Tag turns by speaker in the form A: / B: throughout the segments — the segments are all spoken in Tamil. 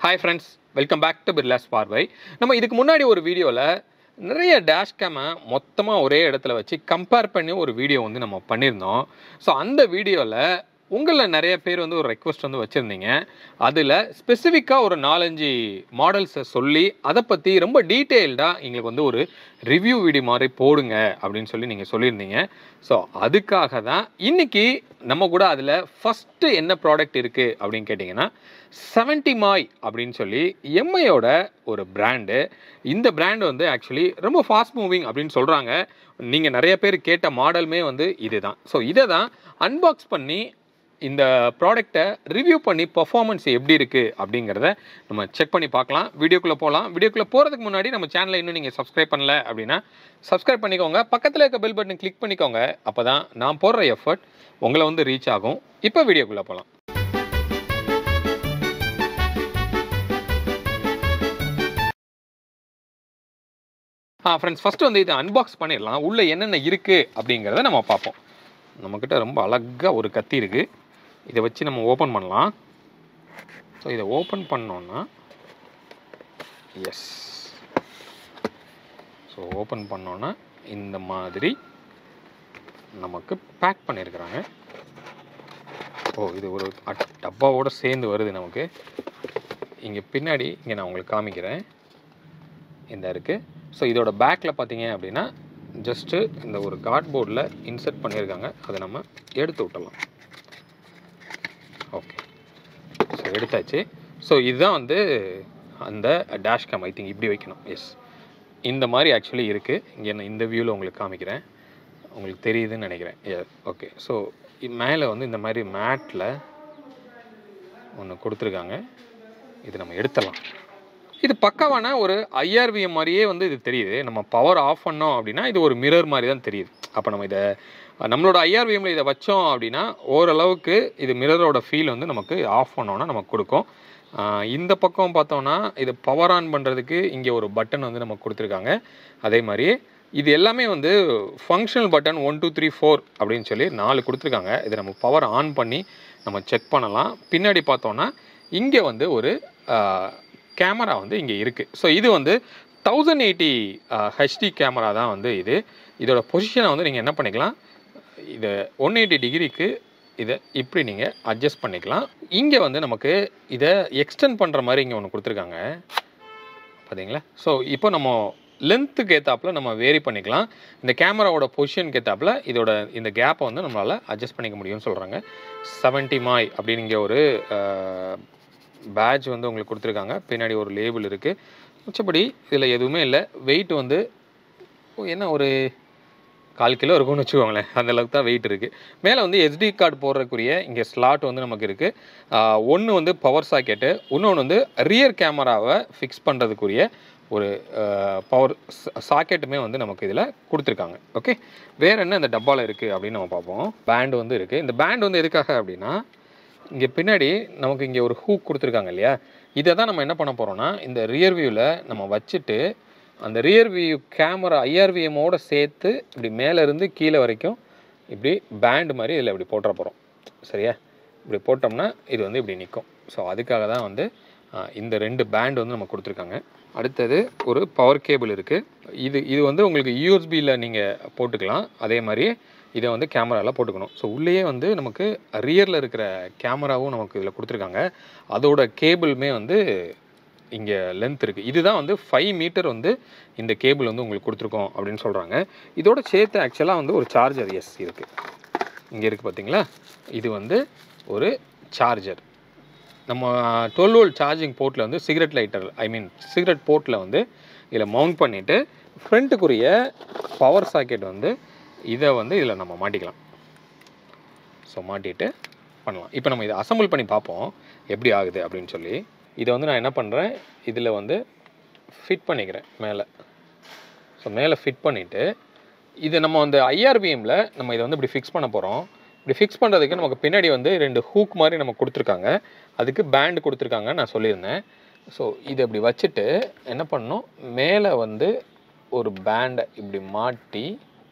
A: Hi friends welcome back to Birlas பார்வை நம்ம இதுக்கு முன்னாடி ஒரு வீடியோவில் நிறைய டேஷ் கேமை மொத்தமாக ஒரே இடத்துல வச்சு கம்பேர் பண்ணி ஒரு வீடியோ வந்து நம்ம பண்ணியிருந்தோம் ஸோ அந்த வீடியோவில் உங்களில் நிறைய பேர் வந்து ஒரு ரெக்வஸ்ட் வந்து வச்சுருந்தீங்க அதில் ஸ்பெசிஃபிக்காக ஒரு நாலஞ்சு மாடல்ஸை சொல்லி அதை பற்றி ரொம்ப டீட்டெயில்டாக எங்களுக்கு வந்து ஒரு ரிவ்யூ வீடியோ மாதிரி போடுங்க அப்படின்னு சொல்லி நீங்கள் சொல்லியிருந்தீங்க ஸோ அதுக்காக தான் இன்றைக்கி நம்ம கூட அதில் ஃபஸ்ட்டு என்ன ப்ராடக்ட் இருக்குது அப்படின்னு கேட்டிங்கன்னா செவன்டி மாய் அப்படின்னு சொல்லி எம்ஐயோட ஒரு பிராண்டு இந்த பிராண்டு வந்து ஆக்சுவலி ரொம்ப ஃபாஸ்ட் மூவிங் அப்படின்னு சொல்கிறாங்க நீங்கள் நிறைய பேர் கேட்ட மாடலுமே வந்து இதுதான் ஸோ இதை தான் அன்பாக்ஸ் பண்ணி இந்த ப்ராடக்டை ரிவ்யூ பண்ணி பர்ஃபார்மன்ஸ் எப்படி இருக்குது அப்படிங்கிறத நம்ம செக் பண்ணி பார்க்கலாம் வீடியோக்குள்ளே போகலாம் வீடியோக்குள்ளே போகிறதுக்கு முன்னாடி நம்ம சேனலை இன்னும் நீங்கள் சப்ஸ்கிரைப் பண்ணல அப்படின்னா சப்ஸ்கிரைப் பண்ணிக்கோங்க பக்கத்தில் இருக்க பெல் பட்டன் கிளிக் பண்ணிக்கோங்க அப்போ தான் நான் போடுற எஃபர்ட் உங்களை வந்து ரீச் ஆகும் இப்போ வீடியோக்குள்ளே போகலாம் ஆ ஃப்ரெண்ட்ஸ் ஃபஸ்ட்டு வந்து இதை அன்பாக்ஸ் பண்ணிடலாம் உள்ளே என்னென்ன இருக்குது அப்படிங்கிறத நம்ம பார்ப்போம் நம்மக்கிட்ட ரொம்ப அழகாக ஒரு கத்தி இருக்குது இதை வச்சு நம்ம ஓப்பன் பண்ணலாம் ஸோ இதை ஓப்பன் பண்ணோன்னா எஸ் ஸோ ஓப்பன் பண்ணோன்னா இந்த மாதிரி நமக்கு பேக் பண்ணியிருக்கிறாங்க ஓ இது ஒரு அட்- டப்பாவோட சேர்ந்து வருது நமக்கு இங்கே பின்னாடி இங்கே நான் உங்களுக்கு காமிக்கிறேன் இந்த இருக்குது ஸோ இதோட பேக்கில் பார்த்தீங்க அப்படின்னா ஜஸ்ட்டு இந்த ஒரு கார்ட்போர்டில் இன்சர்ட் பண்ணியிருக்காங்க அதை நம்ம எடுத்து விட்டலாம் ஓகே ஸோ எடுத்தாச்சு ஸோ இதுதான் வந்து அந்த டேஷ் கேம் ஐ திங்க் இப்படி வைக்கணும் எஸ் இந்த மாதிரி ஆக்சுவலி இருக்குது இங்கே நான் இந்த வியூவில் உங்களுக்கு காமிக்கிறேன் உங்களுக்கு தெரியுதுன்னு நினைக்கிறேன் ஓகே ஸோ மேலே வந்து இந்த மாதிரி மேட்டில் ஒன்று கொடுத்துருக்காங்க இது நம்ம எடுத்துடலாம் இது பக்காவான ஒரு ஐஆர்விஎம் மாதிரியே வந்து இது தெரியுது நம்ம பவர் ஆஃப் பண்ணோம் அப்படின்னா இது ஒரு மிரர் மாதிரி தான் தெரியுது அப்போ நம்ம இதை நம்மளோட ஐஆர்விஎம்மில் இதை வச்சோம் அப்படின்னா ஓரளவுக்கு இது மிரரோட ஃபீல் வந்து நமக்கு ஆஃப் பண்ணோன்னா நமக்கு கொடுக்கும் ஆஹ் இந்த பக்கம் பார்த்தோம்னா இது பவர் ஆன் பண்ணுறதுக்கு இங்கே ஒரு பட்டன் வந்து நமக்கு கொடுத்துருக்காங்க அதே மாதிரி இது எல்லாமே வந்து functional button one two three four அப்படின்னு சொல்லி நாலு கொடுத்துருக்காங்க இதை நம்ம பவர் ஆன் பண்ணி நம்ம செக் பண்ணலாம் பின்னாடி பார்த்தோன்னா இங்கே வந்து ஒரு கேமரா வந்து இங்கே இருக்குது ஸோ இது வந்து தௌசண்ட் எயிட்டி ஹெச்டி கேமரா தான் வந்து இது இதோட பொசிஷனை வந்து நீங்கள் என்ன பண்ணிக்கலாம் இதை ஒன் எயிட்டி டிகிரிக்கு இதை இப்படி நீங்கள் அட்ஜஸ்ட் பண்ணிக்கலாம் இங்கே வந்து நமக்கு இதை எக்ஸ்டெண்ட் பண்ணுற மாதிரி இங்கே ஒன்று கொடுத்துருக்காங்க பார்த்தீங்களா ஸோ இப்போ நம்ம லென்த்துக்கு ஏற்றாப்புல நம்ம வேரி பண்ணிக்கலாம் இந்த கேமராவோட பொசிஷனுக்கு ஏற்றாப்புல இதோட இந்த கேப்பை வந்து நம்மளால் அட்ஜஸ்ட் பண்ணிக்க முடியும்னு சொல்கிறாங்க 70 மாய் அப்படின்னு இங்கே ஒரு பேட்ச் வந்து உங்களுக்கு கொடுத்துருக்காங்க பின்னாடி ஒரு லேபிள் இருக்குது மிச்சபடி இதில் எதுவுமே இல்லை வெயிட் வந்து ஓ, என்ன ஒரு கால் கிலோ இருக்கும்னு வச்சுக்கோங்களேன் அந்த அளவுக்கு தான் வெயிட் இருக்குது மேலே வந்து எஸ்டி கார்டு போடுறதுக்குரிய இங்கே ஸ்லாட் வந்து நமக்கு இருக்குது ஒன்று வந்து பவர் சாக்கெட்டு இன்னொன்று வந்து ரியர் கேமராவை ஃபிக்ஸ் பண்ணுறதுக்குரிய ஒரு பவர் சாக்கெட்டுமே வந்து நமக்கு இதில் கொடுத்துருக்காங்க ஓகே வேறு என்ன இந்த டப்பாவில் இருக்குது அப்படின்னு நம்ம பார்ப்போம் பேண்ட் வந்து இருக்குது இந்த பேண்ட் வந்து எதுக்காக அப்படின்னா இங்கே பின்னாடி நமக்கு இங்கே ஒரு ஹூக் கொடுத்துருக்காங்க இல்லையா இதை தான் நம்ம என்ன பண்ண போகிறோம்னா இந்த ரியர் வியூவில் நம்ம வச்சுட்டு அந்த ரியர் வியூ கேமரா ஐஆர்விஎம்மோட சேர்த்து இப்படி மேலே இருந்து கீழே வரைக்கும் இப்படி பேண்ட் மாதிரி இதில் இப்படி போட்டுற போகிறோம் சரியா இப்படி போட்டோம்னா இது வந்து இப்படி நிற்கும் ஸோ அதுக்காக தான் வந்து ஆ, இந்த ரெண்டு பேண்ட் வந்து நம்ம கொடுத்துருக்காங்க அடுத்தது ஒரு பவர் கேபிள் இருக்குது இது இது வந்து உங்களுக்கு யூஎஸ்பியில் நீங்கள் போட்டுக்கலாம் அதே மாதிரி இதை வந்து கேமராவில் போட்டுக்கணும் ஸோ உள்ளேயே வந்து நமக்கு ரியரில் இருக்கிற கேமராவும் நமக்கு இதில் கொடுத்துருக்காங்க அதோட கேபிளுமே வந்து இங்கே லென்த் இருக்குது இதுதான் வந்து ஃபைவ் மீட்டர் வந்து இந்த கேபிள் வந்து உங்களுக்கு கொடுத்துருக்கோம் அப்படின்னு சொல்கிறாங்க இதோட சேர்த்து ஆக்சுவலாக வந்து ஒரு சார்ஜர் எஸ் இருக்குது இங்கே இருக்குது பார்த்தீங்களா இது வந்து ஒரு சார்ஜர் நம்ம டுவெல் வோல்ட் சார்ஜிங் போர்ட்டில் வந்து cigarette lighter I mean cigarette போர்ட்டில் வந்து இதில் மவுண்ட் பண்ணிவிட்டு ஃப்ரண்ட்டுக்குரிய பவர் சாக்கெட் வந்து இதை வந்து இதில் நம்ம மாட்டிக்கலாம் ஸோ மாட்டிட்டு பண்ணலாம் இப்போ நம்ம இதை அசம்பிள் பண்ணி பார்ப்போம் எப்படி ஆகுது அப்படின்னு சொல்லி இதை வந்து நான் என்ன பண்ணுறேன் இதில் வந்து ஃபிட் பண்ணிக்கிறேன் மேலே ஸோ மேலே ஃபிட் பண்ணிவிட்டு இது நம்ம வந்து ஐஆர்பிஎம்மில் நம்ம இதை வந்து இப்படி ஃபிக்ஸ் பண்ண போகிறோம் இப்படி ஃபிக்ஸ் பண்ணுறதுக்கு நமக்கு பின்னாடி வந்து ரெண்டு ஹூக் மாதிரி நம்ம கொடுத்துருக்காங்க அதுக்கு பேண்ட் கொடுத்துருக்காங்க நான் சொல்லியிருந்தேன் ஸோ இதை இப்படி வச்சுட்டு என்ன பண்ணணும் மேலே வந்து ஒரு பேண்டை இப்படி மாட்டி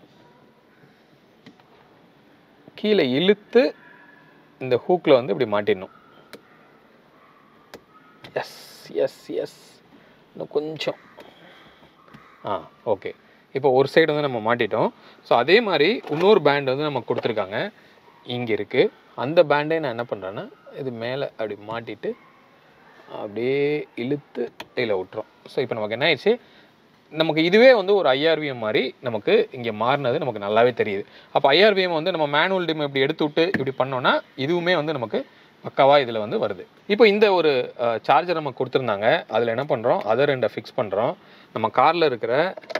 A: கீழே இழுத்து இந்த ஹூக்கில் வந்து இப்படி மாட்டிடணும் எஸ் எஸ் எஸ் இன்னும் கொஞ்சம் ஆ ஓகே இப்போ ஒரு சைடு வந்து நம்ம மாட்டிட்டோம் ஸோ அதே மாதிரி இன்னொரு பேண்ட் வந்து நமக்கு கொடுத்துருக்காங்க இங்கே இருக்குது அந்த பேண்டே நான் என்ன பண்ணுறேன்னா இது மேலே அப்படி மாட்டிட்டு அப்படியே இழுத்து இதில் விட்டுரும் ஸோ இப்போ நமக்கு என்ன ஆயிடுச்சு நமக்கு இதுவே வந்து ஒரு ஐஆர்விஎம் மாதிரி நமக்கு இங்கே மாறினது நமக்கு நல்லாவே தெரியுது அப்போ ஐஆர்விஎம் வந்து நம்ம மேனுவல் டிம் இப்படி எடுத்து விட்டு இப்படி பண்ணோன்னா இதுவுமே வந்து நமக்கு பக்காவாக இதில் வந்து வருது இப்போ இந்த ஒரு சார்ஜர் நம்ம கொடுத்துருந்தாங்க அதில் என்ன பண்ணுறோம் அதை ரெண்டை ஃபிக்ஸ் பண்ணுறோம் நம்ம காரில் இருக்கிற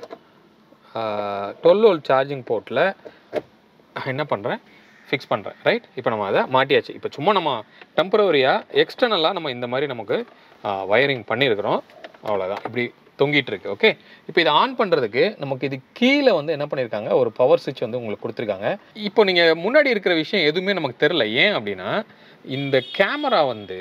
A: டுவெல் வோல்ட் சார்ஜிங் போர்ட்டில் என்ன பண்ணுறேன் ஃபிக்ஸ் பண்ணுறேன் ரைட் இப்போ நம்ம அதை மாட்டியாச்சு இப்போ சும்மா நம்ம டெம்பரவரியாக எக்ஸ்டர்னலாக நம்ம இந்த மாதிரி நமக்கு வயரிங் பண்ணியிருக்கிறோம் அவ்வளோதான் இப்படி தொங்கிட்டு இருக்கு ஓகே இப்போ இதை ஆன் பண்ணுறதுக்கு நமக்கு இது கீழே வந்து என்ன பண்ணியிருக்காங்க ஒரு பவர் சுவிட்ச் வந்து உங்களுக்கு கொடுத்துருக்காங்க இப்போ நீங்கள் முன்னாடி இருக்கிற விஷயம் எதுவுமே நமக்கு தெரில ஏன் அப்படின்னா இந்த கேமரா வந்து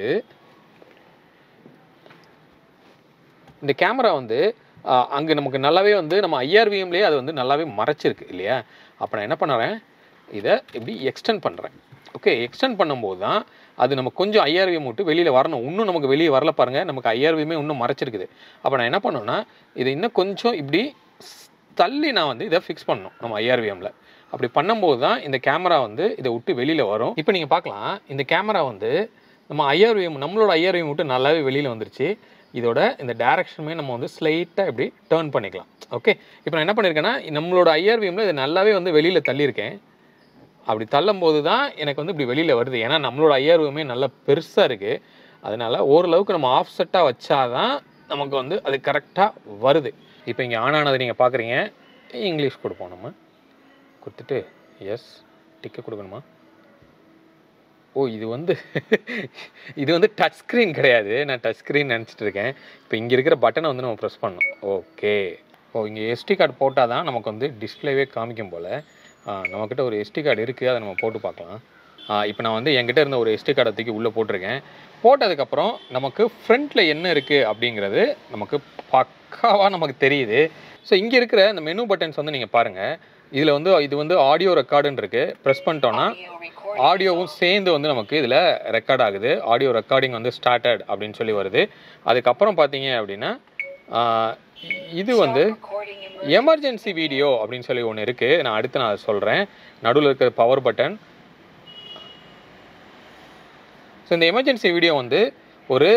A: இந்த கேமரா வந்து அங்கே நமக்கு நல்லாவே வந்து நம்ம ஐஆர்விஎம்லேயே அது வந்து நல்லாவே மறைச்சிருக்கு இல்லையா அப்போ நான் என்ன பண்ணுறேன் இதை இப்படி எக்ஸ்டெண்ட் பண்ணுறேன் ஓகே எக்ஸ்டெண்ட் பண்ணும்போது தான் அது நம்ம கொஞ்சம் ஐஆர்விஎம் விட்டு வெளியில் வரணும் இன்னும் நமக்கு வெளியே வரல பாருங்கள் நமக்கு ஐஆர்விஎமே இன்னும் மறைச்சிருக்குது அப்போ நான் என்ன பண்ணேன்னா இதை இன்னும் கொஞ்சம் இப்படி ஸ்- தள்ளி நான் வந்து இதை ஃபிக்ஸ் பண்ணணும் நம்ம ஐஆர்விஎம்மில் அப்படி பண்ணும்போது தான் இந்த கேமரா வந்து இதை விட்டு வெளியில் வரும் இப்போ நீங்கள் பார்க்கலாம் இந்த கேமரா வந்து நம்ம ஐஆர்விஎம் நம்மளோட ஐஆர்விஎம் விட்டு நல்லாவே வெளியில் வந்துருச்சு இதோட இந்த டேரக்ஷனுமே நம்ம வந்து ஸ்லைட்டாக இப்படி டேர்ன் பண்ணிக்கலாம் ஓகே இப்போ நான் என்ன பண்ணியிருக்கேன்னா நம்மளோட ஐஆர்விஎம்ல இது நல்லாவே வந்து வெளியில் தள்ளியிருக்கேன் அப்படி தள்ளும்போது தான் எனக்கு வந்து இப்படி வெளியில் வருது ஏன்னா நம்மளோட ஐஆர்விஎம்மே நல்லா பெருசாக இருக்குது அதனால ஓரளவுக்கு நம்ம ஆஃப் செட்டாக வச்சாதான் நமக்கு வந்து அது கரெக்டாக வருது இப்போ இங்கே ஆன் ஆனது நீங்கள் பார்க்குறீங்க இங்கிலீஷ் கொடுப்போம் நம்ம கொடுத்துட்டு எஸ் டிக்கெட் கொடுக்கணுமா ஓ இது வந்து இது வந்து டச் ஸ்க்ரீன் கிடையாது நான் டச் ஸ்க்ரீன் நினச்சிட்டு இருக்கேன் இப்போ இங்கே இருக்கிற பட்டனை வந்து நம்ம ப்ரெஸ் பண்ணணும் ஓகே ஓ இங்கே எஸ்டி கார்டு போட்டால் தான் நமக்கு வந்து டிஸ்ப்ளேவே காமிக்கும் போல் நம்மக்கிட்ட ஒரு எஸ்டி கார்டு இருக்குது அதை நம்ம போட்டு பார்க்கலாம் இப்போ நான் வந்து என்கிட்ட இருந்த ஒரு எஸ்டி கார்டை தூக்கி உள்ளே போட்டிருக்கேன் போட்டதுக்கப்புறம் நமக்கு ஃப்ரண்ட்டில் என்ன இருக்குது அப்படிங்கிறது நமக்கு பக்காவாக நமக்கு தெரியுது ஸோ இங்கே இருக்கிற இந்த மெனு பட்டன்ஸ் வந்து நீங்கள் பாருங்கள் இதில் வந்து இது வந்து ஆடியோ ரெக்கார்டுன்னு இருக்குது ப்ரெஸ் பண்ணிட்டோன்னா ஆடியோவும் சேர்ந்து வந்து நமக்கு இதில் ரெக்கார்ட் ஆகுது ஆடியோ ரெக்கார்டிங் வந்து ஸ்டார்டட் அப்படின்னு சொல்லி வருது அதுக்கப்புறம் பார்த்தீங்க அப்படின்னா ஆஹ், இது வந்து எமர்ஜென்சி வீடியோ அப்படின்னு சொல்லி ஒன்று இருக்குது நான் அடுத்து நான் அதை சொல்கிறேன் நடுவில் இருக்கிற பவர் பட்டன் ஸோ இந்த எமர்ஜென்சி வீடியோ வந்து ஒரு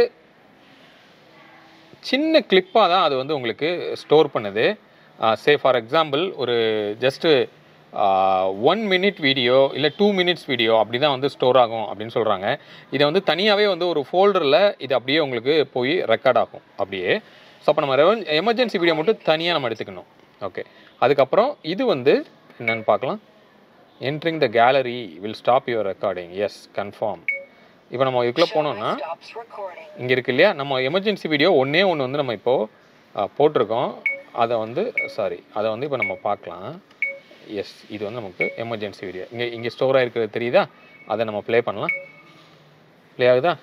A: சின்ன கிளிப்பாக தான் அது வந்து உங்களுக்கு ஸ்டோர் பண்ணுது சே ஃபார் எக்ஸாம்பிள் ஒரு ஜஸ்ட்டு ஒன் மினிட் வீடியோ இல்லை டூ மினிட்ஸ் வீடியோ அப்படி தான் வந்து ஸ்டோர் ஆகும் அப்படின்னு சொல்கிறாங்க இதை வந்து தனியாகவே வந்து ஒரு ஃபோல்டரில் இது அப்படியே உங்களுக்கு போய் ரெக்கார்ட் ஆகும் அப்படியே ஸோ அப்போ நம்ம எமர்ஜென்சி வீடியோ மட்டும் தனியாக நம்ம எடுத்துக்கணும் ஓகே அதுக்கப்புறம் இது வந்து என்னன்னு பார்க்கலாம் entering the gallery will stop your recording yes confirm இப்போ நம்ம இதுக்குள்ளே போனோம்னா
B: stops recording.
A: இங்கே இருக்கு இல்லையா நம்ம எமர்ஜென்சி வீடியோ ஒன்றே ஒன்று வந்து நம்ம இப்போது போட்டிருக்கோம் அதை வந்து சாரி அதை வந்து இப்போ நம்ம பார்க்கலாம் எஸ் இது வந்து நமக்கு எமர்ஜென்சி வீடியோ இங்கே இங்கே ஸ்டோர் ஆகிருக்கிறது தெரியுதா அதை நம்ம ப்ளே பண்ணலாம் ப்ளே ஆகுதா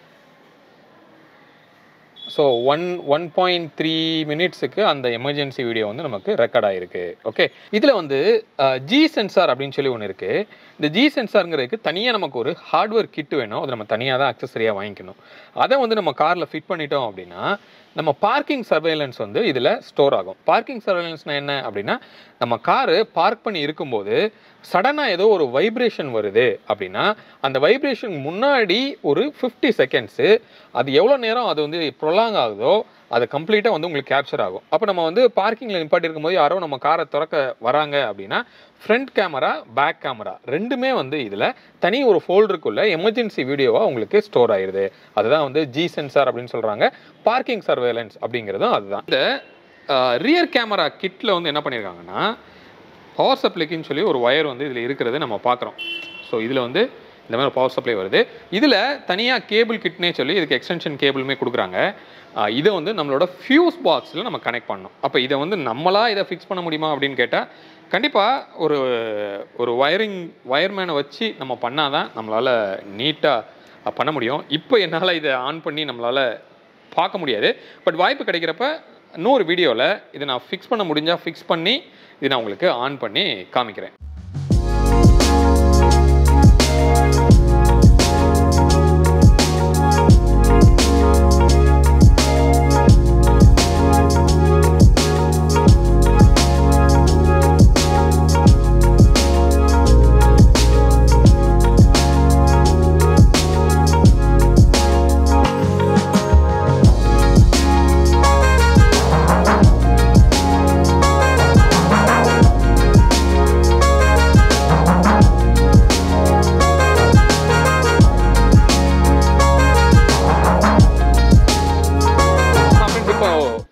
A: so one one point three மினிட்ஸுக்கு அந்த எமர்ஜென்சி வீடியோ வந்து நமக்கு ரெக்கார்ட் ஆகிருக்கு ஓகே இதில் வந்து ஜி சென்சார் அப்படின்னு சொல்லி ஒன்று இருக்குது இந்த ஜி சென்சாருங்கிறதுக்கு தனியாக நமக்கு ஒரு ஹார்ட்வேர் கிட் வேணும் அது நம்ம தனியாக தான் அக்சசரியாக வாங்கிக்கணும் அதை வந்து நம்ம காரில் ஃபிட் பண்ணிட்டோம் அப்படின்னா நம்ம பார்க்கிங் சர்வேலன்ஸ் வந்து இதில் ஸ்டோர் ஆகும் பார்க்கிங் சர்வேலன்ஸ்னா என்ன அப்படின்னா நம்ம காரு பார்க் பண்ணி இருக்கும்போது சடனாக ஏதோ ஒரு வைப்ரேஷன் வருது அப்படின்னா அந்த வைப்ரேஷன் முன்னாடி ஒரு ஃபிஃப்டி செகண்ட்ஸு அது எவ்வளோ நேரம் அது வந்து ப்ரொலாங் ஆகுதோ அது கம்ப்ளீட்டாக வந்து உங்களுக்கு கேப்சர் ஆகும் அப்போ நம்ம வந்து பார்க்கிங்கில் நிப்பாட்டி இருக்கும்போது யாரோ நம்ம காரை திறக்க வராங்க அப்படின்னா ஃப்ரண்ட் கேமரா பேக் கேமரா ரெண்டுமே வந்து இதில் தனி ஒரு ஃபோல்டருக்குள்ள எமர்ஜென்சி வீடியோவாக உங்களுக்கு ஸ்டோர் ஆயிருது அதுதான் வந்து ஜி சென்சார் அப்படின்னு சொல்கிறாங்க பார்க்கிங் சர்வேலன்ஸ் அப்படிங்கிறதும் அதுதான் இந்த ரியர் கேமரா கிட்டில் வந்து என்ன பண்ணியிருக்காங்கன்னா பவர் சப்ளைக்குன்னு சொல்லி ஒரு ஒயர் வந்து இதில் இருக்கிறது நம்ம பார்க்குறோம் ஸோ இதில் வந்து இந்த மாதிரி பவர் சப்ளை வருது இதில் தனியாக கேபிள் கிட்னே சொல்லி இதுக்கு எக்ஸ்டென்ஷன் கேபிளுமே கொடுக்குறாங்க ஆஹ் இதை வந்து நம்மளோட ஃபியூஸ் பாக்ஸில் நம்ம கனெக்ட் பண்ணணும் அப்போ இதை வந்து நம்மளா இதை ஃபிக்ஸ் பண்ண முடியுமா அப்படின்னு கேட்டால் கண்டிப்பாக ஒரு ஒரு வயரிங் வயர்மேனை வச்சு நம்ம பண்ணால் தான் நம்மளால் நீட்டாக பண்ண முடியும் இப்போ என்னால் இதை ஆன் பண்ணி நம்மளால் பார்க்க முடியாது பட் வாய்ப்பு கிடைக்கிறப்ப இன்னொரு வீடியோவில் இதை நான் ஃபிக்ஸ் பண்ண முடிஞ்சால் ஃபிக்ஸ் பண்ணி இதை நான் உங்களுக்கு ஆன் பண்ணி காமிக்கிறேன்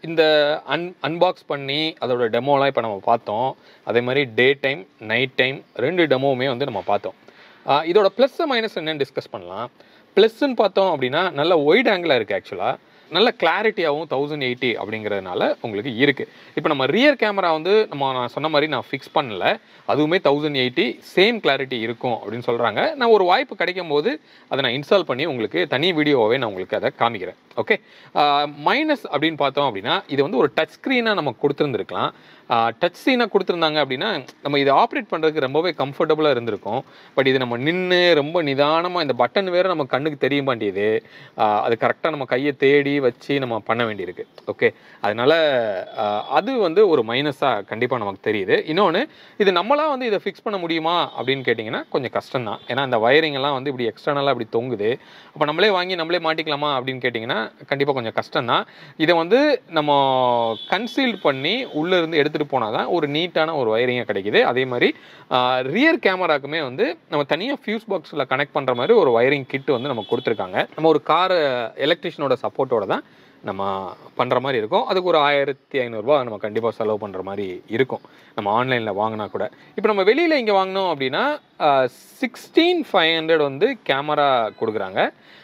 A: இந்த அன் அன்பாக்ஸ் பண்ணி அதோட டெமோலாம் இப்போ நம்ம பார்த்தோம் அதே மாதிரி டே டைம் நைட் டைம் ரெண்டு டெமோவுமே வந்து நம்ம பார்த்தோம் ஆஹ் இதோட ப்ளஸ் மைனஸ் என்னன்னு டிஸ்கஸ் பண்ணலாம் ப்ளஸ்ன்னு பார்த்தோம் அப்படின்னா நல்ல ஒயிட் ஆங்கிளாக இருக்குது ஆக்சுவலாக நல்ல கிளாரிட்டியாகவும் தௌசண்ட் எயிட்டி அப்படிங்கிறதுனால உங்களுக்கு இருக்குது இப்போ நம்ம ரியர் கேமரா வந்து நம்ம நான் சொன்ன மாதிரி நான் ஃபிக்ஸ் பண்ணல அதுவுமே தௌசண்ட் எயிட்டி சேம் கிளாரிட்டி இருக்கும் அப்படின்னு சொல்கிறாங்க நான் ஒரு வாய்ப்பு கிடைக்கும் போது அதை நான் இன்ஸ்டால் பண்ணி உங்களுக்கு தனி வீடியோவே நான் உங்களுக்கு அதை காமிக்கிறேன் ஓகே மைனஸ் அப்படின்னு பார்த்தோம் அப்படின்னா இது வந்து ஒரு டச் ஸ்க்ரீனாக நம்ம கொடுத்துருந்துருக்கலாம் டச் ஸ்க்ரீனாக கொடுத்துருந்தாங்க அப்படின்னா நம்ம இதை ஆப்ரேட் பண்ணுறதுக்கு ரொம்பவே கம்ஃபர்டபுளாக இருந்திருக்கும் பட் இது நம்ம நின்று ரொம்ப நிதானமாக இந்த பட்டன் வேறு நம்ம கண்ணுக்கு தெரிய மாட்டேங்குது ஆஹ் அது கரெக்டாக நம்ம கையை தேடி வச்சு நம்ம பண்ண வேண்டியிருக்கு ஓகே அதனால ஆஹ் அது வந்து ஒரு மைனஸாக கண்டிப்பாக நமக்கு தெரியுது இன்னொன்று இது நம்மளாம் வந்து இதை ஃபிக்ஸ் பண்ண முடியுமா அப்படின்னு கேட்டிங்கன்னா கொஞ்சம் கஷ்டம் தான் ஏன்னா அந்த வயரிங் எல்லாம் வந்து இப்படி எக்ஸ்டர்னலாக இப்படி தொங்குது அப்போ நம்மளே வாங்கி நம்மளே மாட்டிக்கலாமா அப்படின்னு கேட்டிங்கன்னா கண்டிப்பாக கொஞ்சம் கஷ்டம் தான் இதை வந்து நம்ம கன்சீல் பண்ணி உள்ளே இருந்து எடுத்துகிட்டு போனால் தான் ஒரு நீட்டான ஒரு வயரிங்காக கிடைக்குது அதே மாதிரி ரியர் கேமராக்குமே வந்து நம்ம தனியாக ஃபியூஸ் பாக்ஸில் கனெக்ட் பண்ணுற மாதிரி ஒரு வயரிங் கிட் வந்து நம்ம கொடுத்துருக்காங்க நம்ம ஒரு கார் எலக்ட்ரிஷியனோட சப்போர்ட்டோட தான் நம்ம பண்ணுற மாதிரி இருக்கும் அதுக்கு ஒரு ஆயிரத்தி ஐநூறுரூவா நம்ம கண்டிப்பாக செலவு பண்ணுற மாதிரி இருக்கும் நம்ம ஆன்லைனில் வாங்கினா கூட இப்போ நம்ம வெளியில் இங்கே வாங்கினோம் அப்படின்னா சிக்ஸ்டீன் ஃபைவ் ஹண்ட்ரட் வந்து கேமரா கொடுக்குறாங்க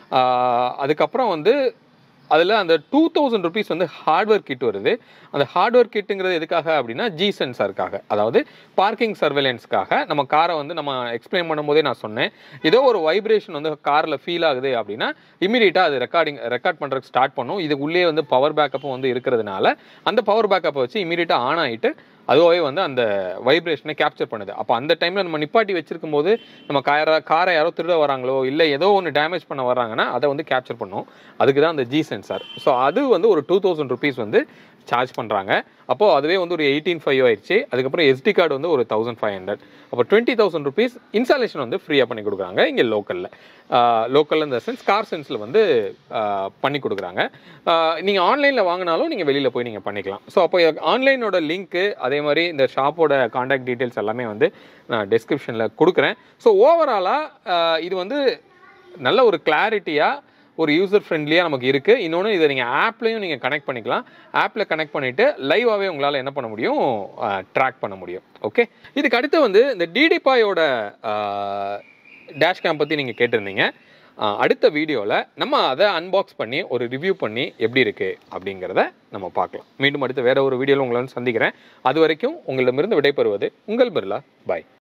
A: ஆஹ் அதுக்கப்புறம் வந்து அதில் அந்த டூ தௌசண்ட் ருபீஸ் வந்து ஹார்ட்வேர் கிட் வருது அந்த ஹார்ட்வேர் கிட்டுங்கிறது எதுக்காக அப்படின்னா ஜி சென்சாருக்காக அதாவது பார்க்கிங் சர்வேலன்ஸ்க்காக நம்ம காரை வந்து நம்ம எக்ஸ்பிளைன் பண்ணும்போதே நான் சொன்னேன் ஏதோ ஒரு வைப்ரேஷன் வந்து காரில் ஃபீல் ஆகுது அப்படின்னா இமீடியட்டாக அது ரெக்கார்டிங் ரெக்கார்ட் பண்ணுறதுக்கு ஸ்டார்ட் பண்ணும் இது உள்ளே வந்து பவர் பேக்கப்பும் வந்து இருக்கிறதுனால அந்த பவர் பேக்கப்பை வச்சு இமீடியட்டாக ஆன் ஆகிட்டு அதுவே வந்து அந்த வைப்ரேஷனை கேப்சர் பண்ணுது அப்போ அந்த டைமில் நம்ம நிப்பாட்டி வச்சிருக்கும் போது நம்ம காரை காரை யாரோ திருட வராங்களோ இல்லை ஏதோ ஒன்று டேமேஜ் பண்ண வராங்கன்னா அதை வந்து கேப்சர் பண்ணும் அதுக்கு தான் அந்த ஜி சென்சார் ஸோ அது வந்து ஒரு டூ தௌசண்ட் ருபீஸ் வந்து சார்ஜ் பண்ணுறாங்க அப்போது அதுவே வந்து ஒரு எயிட்டீன் ஃபைவ் ஆயிடுச்சு அதுக்கப்புறம் எஸ்டி கார்டு வந்து ஒரு தௌசண்ட் ஃபைவ் ஹண்ட்ரட் அப்போ டுவெண்ட்டி தௌசண்ட் ருபீஸ் இன்ஸ்டாலேஷன் வந்து ஃப்ரீயாக பண்ணி கொடுக்குறாங்க இங்கே லோக்கலில் லோக்கல் இந்த சென்ஸ் கார் சென்ஸில் வந்து ஆஹ் பண்ணி கொடுக்குறாங்க நீங்கள் ஆன்லைனில் வாங்கினாலும் நீங்கள் வெளியில் போய் நீங்கள் பண்ணிக்கலாம் ஸோ அப்போ ஆன்லைனோட லிங்க்கு அதே மாதிரி இந்த ஷாப்போட காண்டாக்ட் டீட்டெயில்ஸ் எல்லாமே வந்து நான் டெஸ்கிரிப்ஷனில் கொடுக்குறேன் ஸோ ஓவராலாக இது வந்து நல்ல ஒரு கிளாரிட்டியாக ஒரு யூசர் ஃப்ரெண்ட்லியாக நமக்கு இருக்குது இன்னொன்று இதை நீங்கள் ஆப்லேயும் நீங்கள் கனெக்ட் பண்ணிக்கலாம் ஆப்பில் கனெக்ட் பண்ணிவிட்டு லைவாகவே உங்களால் என்ன பண்ண முடியும் ட்ராக் பண்ண முடியும் ஓகே இதுக்கு அடுத்து வந்து இந்த டிடிபாயோட டேஷ் கேம் பற்றி நீங்கள் கேட்டிருந்தீங்க ஆஹ் அடுத்த வீடியோவில் நம்ம அதை அன்பாக்ஸ் பண்ணி ஒரு ரிவ்யூ பண்ணி எப்படி இருக்குது அப்படிங்கிறத நம்ம பார்க்கலாம் மீண்டும் அடுத்து வேற ஒரு வீடியோவில் உங்களை வந்து சந்திக்கிறேன் அது வரைக்கும் உங்களிடமிருந்து விடைபெறுவது உங்கள் பிர்லா பாய்